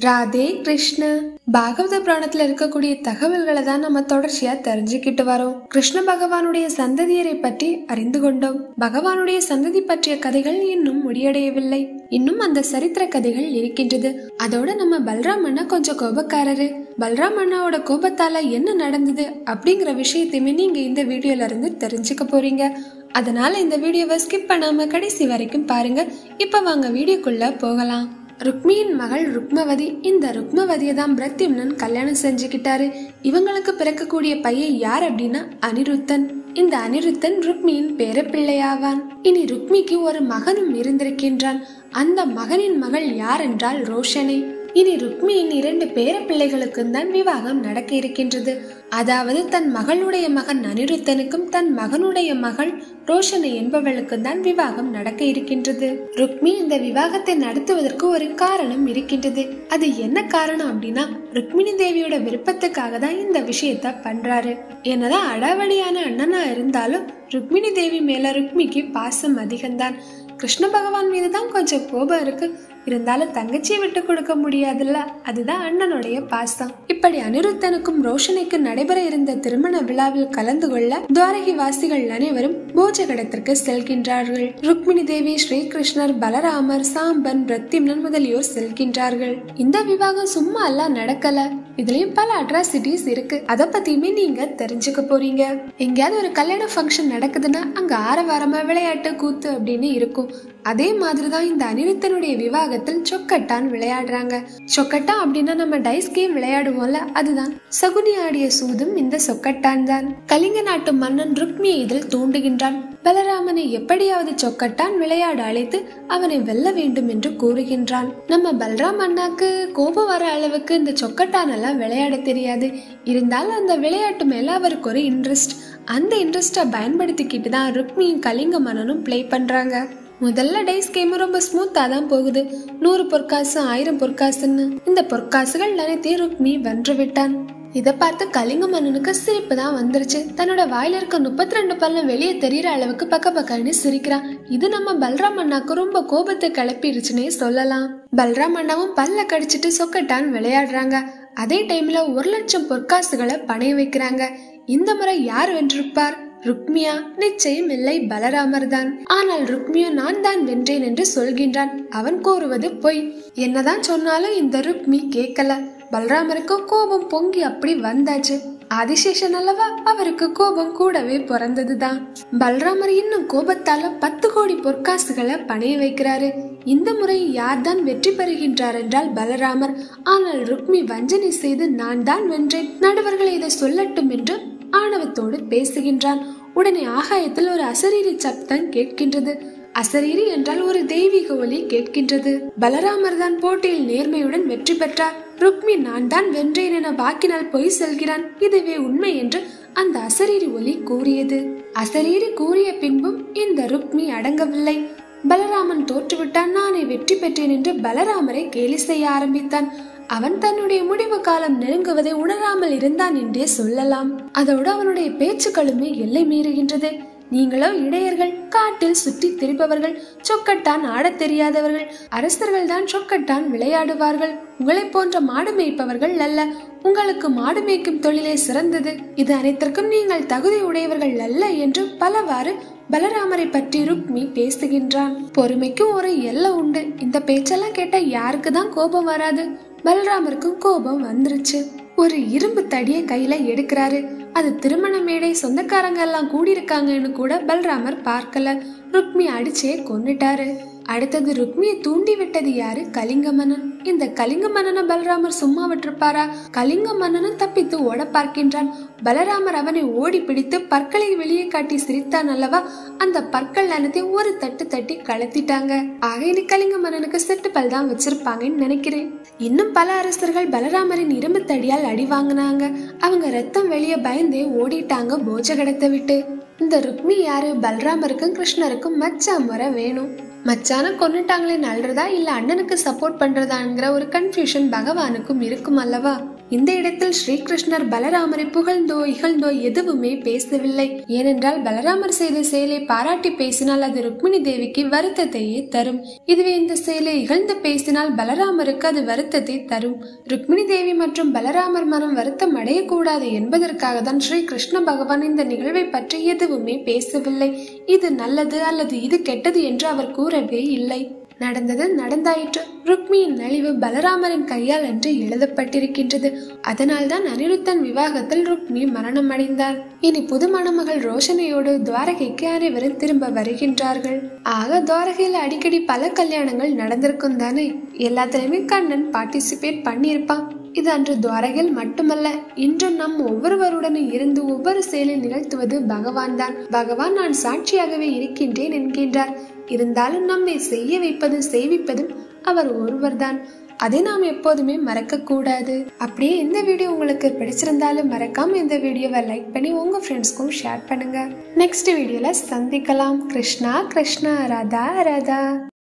ராதே கிருஷ்ண பாகவத புராணத்துல இருக்கக்கூடிய தகவல்களை தான் நம்ம தொடர்ச்சியா தெரிஞ்சுக்கிட்டு வரோம் கிருஷ்ண பகவானுடைய சந்ததியரை பற்றி அறிந்து கொண்டோம் பகவானுடைய சந்ததி பற்றிய கதைகள் இன்னும் முடியடையவில்லை இன்னும் அந்த சரித்திர கதைகள் இருக்கின்றது அதோட நம்ம பல்ராம் அண்ணா கொஞ்சம் கோபக்காரரு பல்ராம் அண்ணாவோட கோபத்தால என்ன நடந்தது அப்படிங்கிற விஷயத்தையுமே நீங்க இந்த வீடியோல இருந்து தெரிஞ்சுக்க போறீங்க அதனால இந்த வீடியோவை ஸ்கிப் பண்ணாம கடைசி வரைக்கும் பாருங்க இப்ப வாங்க வீடியோக்குள்ள போகலாம் ருக்மியின் மகள் ருக்மவதி இந்த ருக்மவதியை தான் பிரத்யும்னன் கல்யாணம் செஞ்சுக்கிட்டாரு இவங்களுக்கு பிறக்கக்கூடிய பையன் யார் அப்படின்னா அனிருத்தன் இந்த அனிருத்தன் ருக்மியின் பேரப்பிள்ளையாவான் இனி ருக்மிக்கு ஒரு மகனும் இருந்திருக்கின்றான் அந்த மகனின் மகள் யார் என்றால் ரோஷனை இனி ருக்மியின் இரண்டு பேர பிள்ளைகளுக்கும் தான் விவாகம் நடக்க இருக்கின்றது அதாவது தன் மகளுடைய மகன் அனிருத்தனுக்கும் தன் மகனுடைய மகள் ரோஷனை என்பவளுக்கும் தான் விவாகம் நடக்க இருக்கின்றது ருக்மி இந்த விவாகத்தை நடத்துவதற்கு ஒரு காரணம் இருக்கின்றது அது என்ன காரணம் அப்படின்னா ருக்மிணி தேவியோட விருப்பத்துக்காக தான் இந்த விஷயத்த பண்றாரு என்னதான் அடாவடியான அண்ணனா இருந்தாலும் ருக்மிணி தேவி மேல ருக்மிக்கு பாசம் அதிகம்தான் கிருஷ்ண பகவான் மீது தான் கொஞ்சம் கோபம் இருக்கு இருந்தாலும் தங்கச்சியை விட்டு கொடுக்க முடியாதுல்ல அதுதான் அண்ணனுடைய பாசம் இப்படி அனிருத்தனுக்கும் ரோஷனைக்கும் நடைபெற இருந்த திருமண விழாவில் கலந்து கொள்ள துவாரகி வாசிகள் அனைவரும் போஜகடத்திற்கு செல்கின்றார்கள் ருக்மிணி தேவி ஸ்ரீகிருஷ்ணர் பலராமர் சாம்பன் பிரத்யும்னன் முதலியோர் செல்கின்றார்கள் இந்த விவாகம் சும்மா எல்லாம் நடக்கல இதுலயும் பல அட்ராசிட்டிஸ் இருக்கு அத பத்தியுமே நீங்க தெரிஞ்சுக்க போறீங்க எங்கேயாவது ஒரு கல்யாண ஃபங்க்ஷன் நடக்குதுன்னா அங்க ஆரவாரமா விளையாட்டு கூத்து அப்படின்னு இருக்கும் அதே மாதிரிதான் இந்த அனிருத்தனுடைய விவாகத்தில் சொக்கட்டான் விளையாடுறாங்க சொக்கட்டா அப்படின்னா நம்ம டைஸ் கேம் விளையாடுவோம்ல அதுதான் சகுனி ஆடிய சூதும் இந்த சொக்கட்டான் தான் கலிங்க நாட்டு மன்னன் ருக்மியை இதில் தூண்டுகின்றான் பலராமனை எப்படியாவது சொக்கட்டான் விளையாட அழைத்து அவனை வெல்ல வேண்டும் என்று கூறுகின்றான் நம்ம பலராம் அண்ணாக்கு கோபம் வர அளவுக்கு இந்த சொக்கட்டான் எல்லாம் விளையாட தெரியாது இருந்தாலும் அந்த விளையாட்டு மேல அவருக்கு ஒரு இன்ட்ரெஸ்ட் அந்த இன்ட்ரெஸ்டை பயன்படுத்திக்கிட்டு தான் ருக்மியும் கலிங்க மன்னனும் ப்ளே பண்றாங்க முதல்ல டைஸ் கேம் ரொம்ப ஸ்மூத்தா தான் போகுது நூறு பொற்காசு ஆயிரம் பொற்காசுன்னு இந்த பொற்காசுகள் அனைத்தையும் ருக்மி வென்று விட்டான் இதை பார்த்து கலிங்க மன்னனுக்கு சிரிப்பு தான் வந்துருச்சு தன்னோட வாயில இருக்க முப்பத்தி ரெண்டு பல்லம் வெளியே தெரியற அளவுக்கு பக்க பக்கன்னு சிரிக்கிறான் இது நம்ம பல்ராம் அண்ணாக்கு ரொம்ப கோபத்தை கிளப்பிடுச்சுன்னே சொல்லலாம் பல்ராம் அண்ணாவும் பல்ல கடிச்சிட்டு சொக்கட்டான் விளையாடுறாங்க அதே டைம்ல ஒரு லட்சம் பொற்காசுகளை பணைய வைக்கிறாங்க இந்த முறை யார் வென்றிருப்பார் ருக்மியா நிச்சயம் இல்லை பலராமர் தான் ஆனால் ருக்மியா நான் தான் வென்றேன் என்று சொல்கின்றான் அவன் கூறுவது பொய் என்னதான் சொன்னாலும் இந்த ருக்மி கேட்கல பலராமருக்கு கோபம் பொங்கி அப்படி வந்தாச்சு ஆதிசேஷன் அல்லவா அவருக்கு கோபம் கூடவே பிறந்ததுதான் பலராமர் இன்னும் கோபத்தால பத்து கோடி பொற்காசுகளை பணைய வைக்கிறாரு இந்த முறை யார்தான் வெற்றி பெறுகின்றார் என்றால் பலராமர் ஆனால் ருக்மி வஞ்சனை செய்து நான் தான் வென்றேன் நடுவர்களை இதை சொல்லட்டும் என்று ஆணவத்தோடு பேசுகின்றான் உடனே ஆகாயத்தில் ஒரு அசரீரி சப்தம் கேட்கின்றது அசரீரி என்றால் ஒரு தெய்வீக ஒலி கேட்கின்றது பலராமர் தான் போட்டியில் நேர்மையுடன் வெற்றி பெற்றார் ருக்மி நான் தான் வென்றேன் என வாக்கினால் பொய் செல்கிறான் இதுவே உண்மை என்று அந்த அசரீரி ஒலி கூறியது அசரீரி கூறிய பின்பும் இந்த ருக்மி அடங்கவில்லை பலராமன் தோற்றுவிட்டான் நானே வெற்றி பெற்றேன் என்று பலராமரை கேலி செய்ய ஆரம்பித்தான் அவன் தன்னுடைய முடிவு காலம் நெருங்குவதை உணராமல் இருந்தான் என்றே சொல்லலாம் அதோடு அவனுடைய பேச்சுக்களுமே எல்லை மீறுகின்றது நீங்களோ இடையர்கள் காட்டில் சுற்றி திரிப்பவர்கள் சொக்கட்டான் ஆடத் தெரியாதவர்கள் அரசர்கள் தான் சொக்கட்டான் விளையாடுவார்கள் உங்களை போன்ற மாடு மேய்ப்பவர்கள் அல்ல உங்களுக்கு மாடு மேய்க்கும் தொழிலே சிறந்தது இது அனைத்திற்கும் நீங்கள் தகுதி உடையவர்கள் அல்ல என்று பலவாறு பலராமரை பற்றி ருக்மி பேசுகின்றான் பொறுமைக்கும் ஒரு எல்லை உண்டு இந்த பேச்செல்லாம் கேட்டா யாருக்கு தான் கோபம் வராது பலராமருக்கும் கோபம் வந்துருச்சு ஒரு இரும்பு தடிய கையில எடுக்கிறாரு அது திருமண மேடை சொந்தக்காரங்க எல்லாம் கூடியிருக்காங்கன்னு கூட பல்ராமர் பார்க்கல ருக்மி அடிச்சே கொன்னுட்டாரு அடுத்தது ருக்மியை தூண்டி விட்டது யாரு கலிங்க மன்னன் இந்த கலிங்க மன்னனை பலராமர் சும்மா விட்டிருப்பாரா கலிங்க மன்னனும் தப்பித்து ஓட பார்க்கின்றான் பலராமர் அவனை ஓடி பிடித்து பற்களை வெளியே காட்டி சிரித்தான் அல்லவா அந்த பற்கள் அனைத்தையும் ஒரு தட்டு தட்டி கலத்திட்டாங்க ஆக இனி கலிங்க மன்னனுக்கு செட்டு பல் தான் வச்சிருப்பாங்கன்னு நினைக்கிறேன் இன்னும் பல அரசர்கள் பலராமரின் இரும்பு தடியால் அடி வாங்கினாங்க அவங்க ரத்தம் வெளியே பயந்தே ஓடிட்டாங்க போஜகடத்தை விட்டு இந்த ருக்மி யாரு பலராமருக்கும் கிருஷ்ணருக்கும் மச்சா முறை வேணும் மச்சான கொன்னுட்டாங்களே நல்லதா இல்ல அண்ணனுக்கு சப்போர்ட் பண்றதாங்கிற ஒரு கன்ஃபியூஷன் பகவானுக்கும் இருக்கும் அல்லவா இந்த இடத்தில் ஸ்ரீகிருஷ்ணர் பலராமரை புகழ்ந்தோ இகழ்ந்தோ எதுவுமே பேசவில்லை ஏனென்றால் பலராமர் செய்த செயலை பாராட்டி பேசினால் அது ருக்மிணி தேவிக்கு வருத்தத்தையே தரும் இதுவே இந்த செயலை இகழ்ந்து பேசினால் பலராமருக்கு அது வருத்தத்தை தரும் ருக்மிணி தேவி மற்றும் பலராமர் மனம் வருத்தம் அடையக்கூடாது என்பதற்காக தான் ஸ்ரீ கிருஷ்ண பகவான் இந்த நிகழ்வை பற்றி எதுவுமே பேசவில்லை இது நல்லது அல்லது இது கெட்டது என்று அவர் கூறவே இல்லை நடந்தது நடந்தாயிற்று ருக்மியின் நலிவு பலராமரின் கையால் என்று எழுதப்பட்டிருக்கின்றது அதனால்தான் அனிருத்தன் விவாகத்தில் ருக்மி மரணம் அடைந்தார் இனி புது மணமகள் ரோஷனையோடு துவாரகைக்கு அனைவரும் திரும்ப வருகின்றார்கள் ஆக துவாரகையில் அடிக்கடி பல கல்யாணங்கள் நடந்திருக்கும் தானே எல்லாத்துலயுமே கண்ணன் பார்ட்டிசிபேட் பண்ணியிருப்பான் இது அன்று துவாரகையில் மட்டுமல்ல இன்று நம் ஒவ்வொருவருடனும் இருந்து ஒவ்வொரு செயலை நிகழ்த்துவது பகவான் தான் பகவான் நான் சாட்சியாகவே இருக்கின்றேன் என்கின்றார் இருந்தாலும் நம்மை செய்ய வைப்பதும் செய்விப்பதும் அவர் ஒருவர்தான் அதை நாம் எப்போதுமே மறக்க கூடாது அப்படியே இந்த வீடியோ உங்களுக்கு பிடிச்சிருந்தாலும் மறக்காம இந்த வீடியோவை லைக் பண்ணி உங்க ஃப்ரெண்ட்ஸ்க்கும் ஷேர் பண்ணுங்க நெக்ஸ்ட் வீடியோல சந்திக்கலாம் கிருஷ்ணா கிருஷ்ணா ராதா ராதா